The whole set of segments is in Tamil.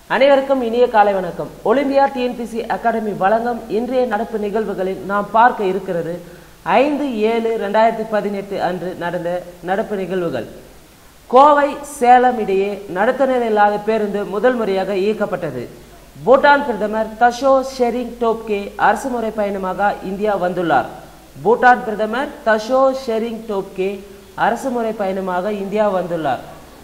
அனைவருக்கும் இனிய காலை வணக்கம் ஒலிம்பியா டிஎன்பிசி அகாடமி வழங்கும் இன்றைய நடப்பு நிகழ்வுகளில் நாம் பார்க்க இருக்கிறது ஐந்து ஏழு ரெண்டாயிரத்தி பதினெட்டு அன்று நடந்த நடப்பு நிகழ்வுகள் கோவை சேலம் இடையே நடத்துனர் இல்லாத பேருந்து முதல் முறையாக இயக்கப்பட்டது பூட்டான் பிரதமர் தஷோ ஷெரிங் டோப்கே அரசுமுறை பயணமாக இந்தியா வந்துள்ளார் பூட்டான் பிரதமர் தஷோ ஷெரிங் டோப்கே அரசுமுறை பயணமாக இந்தியா வந்துள்ளார்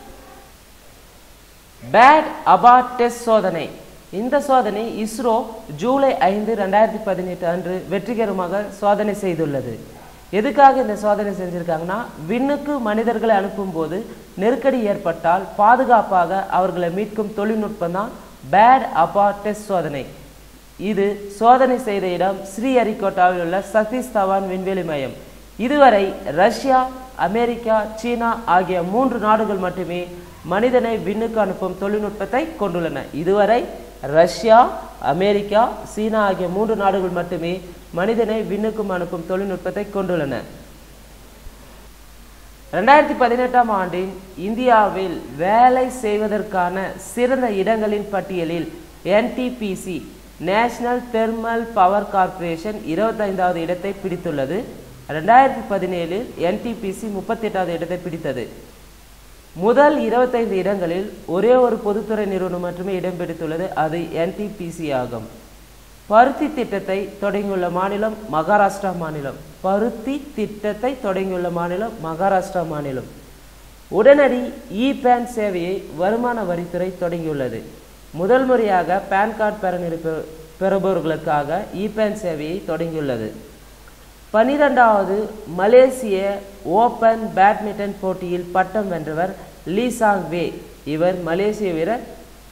பேட் அபார்ட் டெஸ்ட் சோதனை இந்த சோதனை இஸ்ரோ ஜூலை ஐந்து ரெண்டாயிரத்தி பதினெட்டு அன்று வெற்றிகரமாக சோதனை செய்துள்ளது எதுக்காக இந்த சோதனை செஞ்சிருக்காங்கன்னா விண்ணுக்கு மனிதர்களை அனுப்பும்போது நெருக்கடி ஏற்பட்டால் பாதுகாப்பாக அவர்களை மீட்கும் தொழில்நுட்பம் தான் பேட் அபார்ட் டெஸ்ட் சோதனை இது சோதனை செய்த இடம் ஸ்ரீஹரிகோட்டாவில் உள்ள சதீஷ் தவான் விண்வெளி மையம் இதுவரை ரஷ்யா அமெரிக்கா சீனா ஆகிய மூன்று நாடுகள் மட்டுமே மனிதனை விண்ணுக்கு அனுப்பும் தொழில்நுட்பத்தை கொண்டுள்ளன இதுவரை ரஷ்யா அமெரிக்கா சீனா ஆகிய மூன்று நாடுகள் மட்டுமே மனிதனை விண்ணுக்கும் அனுப்பும் தொழில்நுட்பத்தை கொண்டுள்ளன ரெண்டாயிரத்தி பதினெட்டாம் ஆண்டின் இந்தியாவில் வேலை செய்வதற்கான சிறந்த இடங்களின் பட்டியலில் NTPC national thermal power corporation இருபத்தைந்தாவது இடத்தை பிடித்துள்ளது ரெண்டாயிரத்தி பதினேழில் என்டிபிசி முப்பத்தி எட்டாவது இடத்தை பிடித்தது முதல் இருபத்தைந்து இடங்களில் ஒரே ஒரு பொதுத்துறை நிறுவனம் மட்டுமே இடம் பிடித்துள்ளது அது என்டிபிசி ஆகும் பருத்தி திட்டத்தை தொடங்கியுள்ள மாநிலம் மகாராஷ்டிரா மாநிலம் பருத்தி திட்டத்தை தொடங்கியுள்ள மாநிலம் மகாராஷ்டிரா மாநிலம் உடனடி இ பேன் சேவையை வருமான வரித்துறை தொடங்கியுள்ளது முதல் முறையாக பேன் கார்டு பெற பெறுபவர்களுக்காக இ பேன் சேவையை தொடங்கியுள்ளது பனிரெண்டாவது மலேசிய ஓபன் பேட்மிண்டன் போட்டியில் பட்டம் வென்றவர் லீ சாங் வே இவர் மலேசிய வீரர்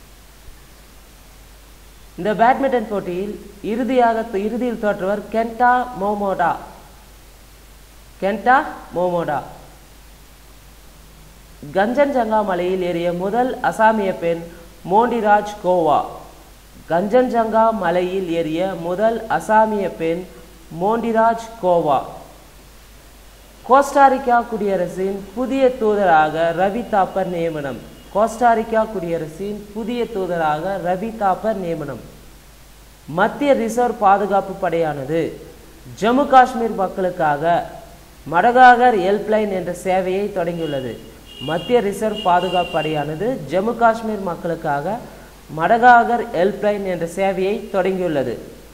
இந்த பேட்மிண்டன் போட்டியில் இறுதியாக இறுதியில் தோற்றவர் கென்டா மோமோடா கென்டா மோமோடா கஞ்சன்ஜங்கா மலையில் ஏறிய முதல் அசாமிய பெண் மோண்டிராஜ் கோவா கஞ்சன்ஜங்கா மலையில் ஏறிய முதல் அசாமிய பெண் மோண்டிராஜ் கோவா கோஸ்டாரிக்கா குடியரசின் புதிய தூதராக ரவி தாப்பர் நியமனம் கோஸ்டாரிக்கா குடியரசின் புதிய தூதராக ரவி தாப்பர் நியமனம் மத்திய ரிசர்வ் பாதுகாப்பு படையானது ஜம்மு காஷ்மீர் மக்களுக்காக மடகாகர் ஹெல்ப்லைன் என்ற சேவையை தொடங்கியுள்ளது மத்திய ரிசர்வ் பாதுகாப்பு படையானது ஜம்மு காஷ்மீர் மக்களுக்காக மடகாகர் ஹெல்ப்லைன் என்ற சேவையை தொடங்கியுள்ளது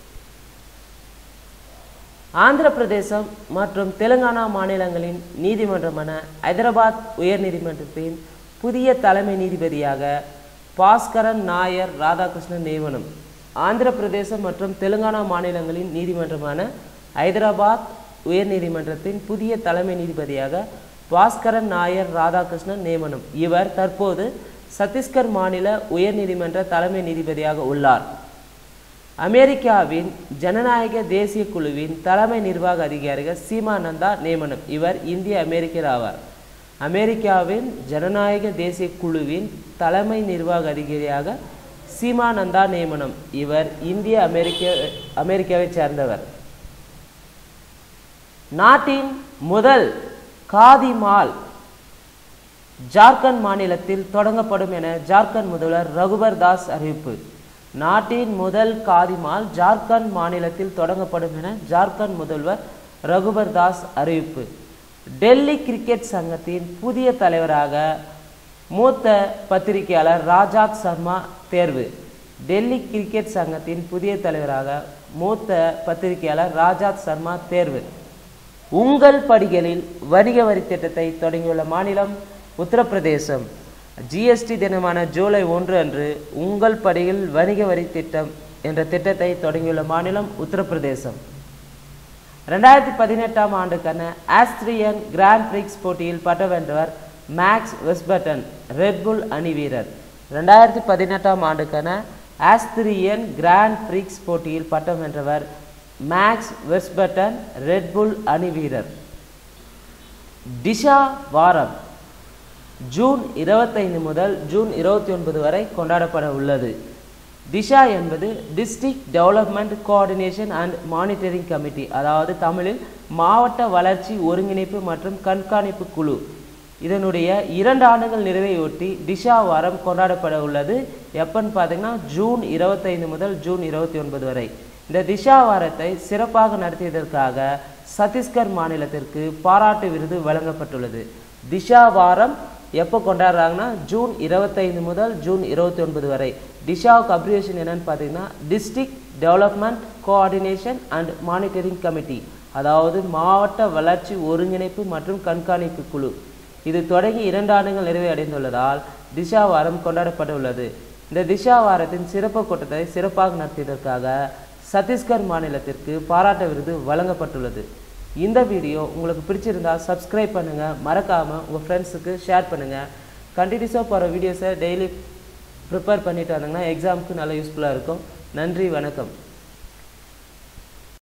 ஆந்திர பிரதேசம் மற்றும் தெலுங்கானா மாநிலங்களின் நீதிமன்றமான ஹைதராபாத் உயர்நீதிமன்றத்தின் புதிய தலைமை நீதிபதியாக பாஸ்கரன் நாயர் ராதாகிருஷ்ணன் நியமனம் ஆந்திர பிரதேசம் மற்றும் தெலுங்கானா மாநிலங்களின் நீதிமன்றமான ஹைதராபாத் உயர்நீதிமன்றத்தின் புதிய தலைமை நீதிபதியாக பாஸ்கரன் நாயர் ராதாகிருஷ்ணன் நியமனம் இவர் தற்போது சத்தீஸ்கர் மாநில உயர்நீதிமன்ற தலைமை நீதிபதியாக உள்ளார் அமெரிக்காவின் ஜனநாயக தேசிய குழுவின் தலைமை நிர்வாக அதிகாரிகள் சீமானந்தா நியமனம் இவர் இந்திய அமெரிக்கர் ஆவார் அமெரிக்காவின் ஜனநாயக தேசிய குழுவின் தலைமை நிர்வாக அதிகாரியாக சீமானந்தா நியமனம் இவர் இந்திய அமெரிக்க அமெரிக்காவை சேர்ந்தவர் நாட்டின் முதல் காதி மால் ஜார்க்கண்ட் மாநிலத்தில் தொடங்கப்படும் என ஜார்க்கண்ட் முதல்வர் ரகுபர் தாஸ் அறிவிப்பு நாட்டின் முதல் காதிமால் ஜார்க்கண்ட் மாநிலத்தில் தொடங்கப்படும் என ஜார்க்கண்ட் முதல்வர் ரகுபர் தாஸ் அறிவிப்பு டெல்லி கிரிக்கெட் சங்கத்தின் புதிய தலைவராக மூத்த பத்திரிகையாளர் ராஜாத் சர்மா தேர்வு டெல்லி கிரிக்கெட் சங்கத்தின் புதிய தலைவராக மூத்த பத்திரிகையாளர் ராஜாத் சர்மா தேர்வு உங்கள் படிகளில் வணிக வரி திட்டத்தை தொடங்கியுள்ள மாநிலம் உத்தரப்பிரதேசம் ஜிஎஸ்டி தினமான ஜூலை ஒன்று அன்று உங்கள் படியில் வணிக வரி திட்டம் என்ற திட்டத்தை தொடங்கியுள்ள மாநிலம் உத்தரப்பிரதேசம் ரெண்டாயிரத்தி பதினெட்டாம் ஆண்டுக்கான ஆஸ்திரியன் கிராண்ட் பிரிக்ஸ் போட்டியில் பட்டம் வென்றவர் மேக்ஸ் வெஸ்பட்டன் ரெட்புல் அணி வீரர் ரெண்டாயிரத்தி பதினெட்டாம் ஆண்டுக்கான ஆஸ்திரியன் கிராண்ட் பிரிக்ஸ் போட்டியில் பட்டம் வென்றவர் மேக்ஸ் வெஸ்பட்டன் ரெட்புல் அணி வீரர் டிஷா வாரம் ஜூன் இருபத்தைந்து முதல் ஜூன் இருபத்தி ஒன்பது வரை கொண்டாடப்பட உள்ளது திஷா என்பது district development coordination and monitoring committee அதாவது தமிழில் மாவட்ட வளர்ச்சி ஒருங்கிணைப்பு மற்றும் கண்காணிப்பு குழு இதனுடைய இரண்டு ஆண்டுகள் நிறைவையொட்டி திஷா வாரம் கொண்டாடப்பட உள்ளது எப்பன்னு பார்த்தீங்கன்னா ஜூன் இருபத்தைந்து முதல் ஜூன் இருபத்தி ஒன்பது வரை இந்த திஷா வாரத்தை சிறப்பாக நடத்தியதற்காக சத்தீஸ்கர் மாநிலத்திற்கு பாராட்டு விருது வழங்கப்பட்டுள்ளது திஷா வாரம் எப்போ கொண்டாடுறாங்கன்னா ஜூன் இருபத்தைந்து முதல் ஜூன் இருபத்தி ஒன்பது வரை டிஷாவுக்கு அப்ரிவேஷன் என்னன்னு பார்த்தீங்கன்னா district development coordination and monitoring committee அதாவது மாவட்ட வளர்ச்சி ஒருங்கிணைப்பு மற்றும் கண்காணிப்பு குழு இது தொடங்கி இரண்டு ஆண்டுகள் நிறைவை அடைந்துள்ளதால் திஷா வாரம் கொண்டாடப்பட உள்ளது இந்த திஷா வாரத்தின் சிறப்பு கூட்டத்தை சிறப்பாக நடத்தியதற்காக சத்தீஸ்கர் மாநிலத்திற்கு பாராட்டு விருது வழங்கப்பட்டுள்ளது இந்த வீடியோ உங்களுக்கு பிடிச்சிருந்தா சப்ஸ்கிரைப் பண்ணுங்கள் மறக்காமல் உங்கள் ஃப்ரெண்ட்ஸுக்கு ஷேர் பண்ணுங்கள் கண்டினியூஸாக போகிற வீடியோஸை டெய்லி ப்ரிப்பேர் பண்ணிட்டு வந்தாங்கன்னா எக்ஸாமுக்கு நல்லா யூஸ்ஃபுல்லாக இருக்கும் நன்றி வணக்கம்